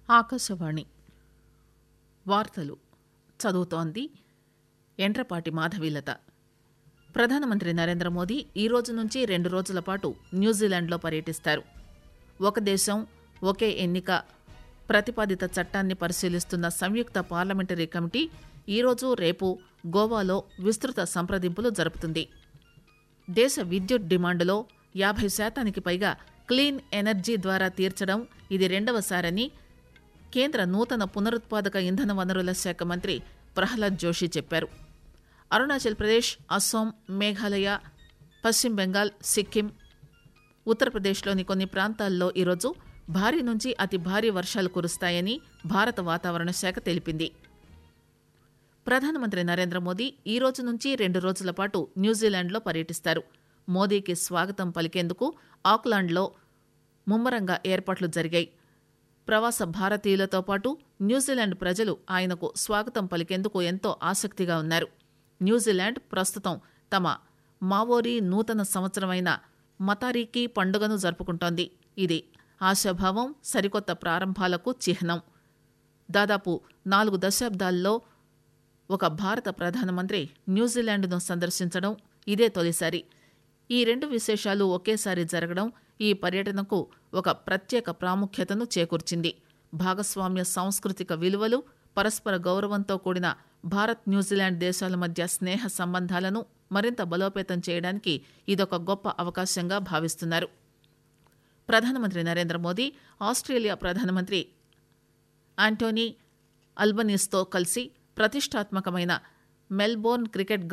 ఆకాశవాణి వార్తలు చదువుతోంది ఎండ్రపాటి మాధవీలత ప్రధానమంత్రి నరేంద్ర మోదీ ఈ రోజు నుంచి రెండు రోజుల పాటు న్యూజిలాండ్లో పర్యటిస్తారు ఒక దేశం ఒకే ఎన్నిక ప్రతిపాదిత చట్టాన్ని పరిశీలిస్తున్న సంయుక్త పార్లమెంటరీ కమిటీ ఈరోజు రేపు గోవాలో విస్తృత సంప్రదింపులు జరుపుతుంది దేశ విద్యుత్ డిమాండులో యాభై శాతానికి పైగా క్లీన్ ఎనర్జీ ద్వారా తీర్చడం ఇది రెండవసారని కేంద్ర నూతన పునరుత్పాదక ఇంధన వనరుల శాఖ మంత్రి ప్రహ్లాద్ జోషి చెప్పారు అరుణాచల్ ప్రదేశ్ అస్సాం మేఘాలయ పశ్చిమ బెంగాల్ సిక్కిం ఉత్తరప్రదేశ్లోని కొన్ని ప్రాంతాల్లో ఈరోజు భారీ నుంచి అతి భారీ వర్షాలు కురుస్తాయని భారత వాతావరణ శాఖ తెలిపింది ప్రధానమంత్రి నరేంద్ర మోదీ ఈ రోజు నుంచి రెండు రోజుల పాటు న్యూజిలాండ్లో పర్యటిస్తారు మోదీకి స్వాగతం పలికేందుకు ఆక్లాండ్లో ముమ్మరంగా ఏర్పాట్లు జరిగాయి ప్రవాస భారతీయులతో పాటు న్యూజిలాండ్ ప్రజలు ఆయనకు స్వాగతం పలికేందుకు ఎంతో ఆసక్తిగా ఉన్నారు న్యూజిలాండ్ ప్రస్తుతం తమ మావోరీ నూతన సంవత్సరమైన మతారీకి పండుగను జరుపుకుంటోంది ఇది ఆశాభావం సరికొత్త ప్రారంభాలకు చిహ్నం దాదాపు నాలుగు దశాబ్దాల్లో ఒక భారత ప్రధానమంత్రి న్యూజిలాండ్ను సందర్శించడం ఇదే తొలిసారి ఈ రెండు విశేషాలు ఒకేసారి జరగడం ఈ పర్యటనకు ఒక ప్రత్యేక ప్రాముఖ్యతను చేకూర్చింది భాగస్వామ్య సాంస్కృతిక విలువలు పరస్పర గౌరవంతో కూడిన భారత్ న్యూజిలాండ్ దేశాల మధ్య స్నేహ సంబంధాలను మరింత బలోపేతం చేయడానికి ఇదొక గొప్ప అవకాశంగా భావిస్తున్నారు ప్రధానమంత్రి నరేంద్ర మోదీ ఆస్ట్రేలియా ప్రధానమంత్రి ఆంటోనీ అల్బనీస్తో కలిసి ప్రతిష్టాత్మకమైన మెల్బోర్న్ క్రికెట్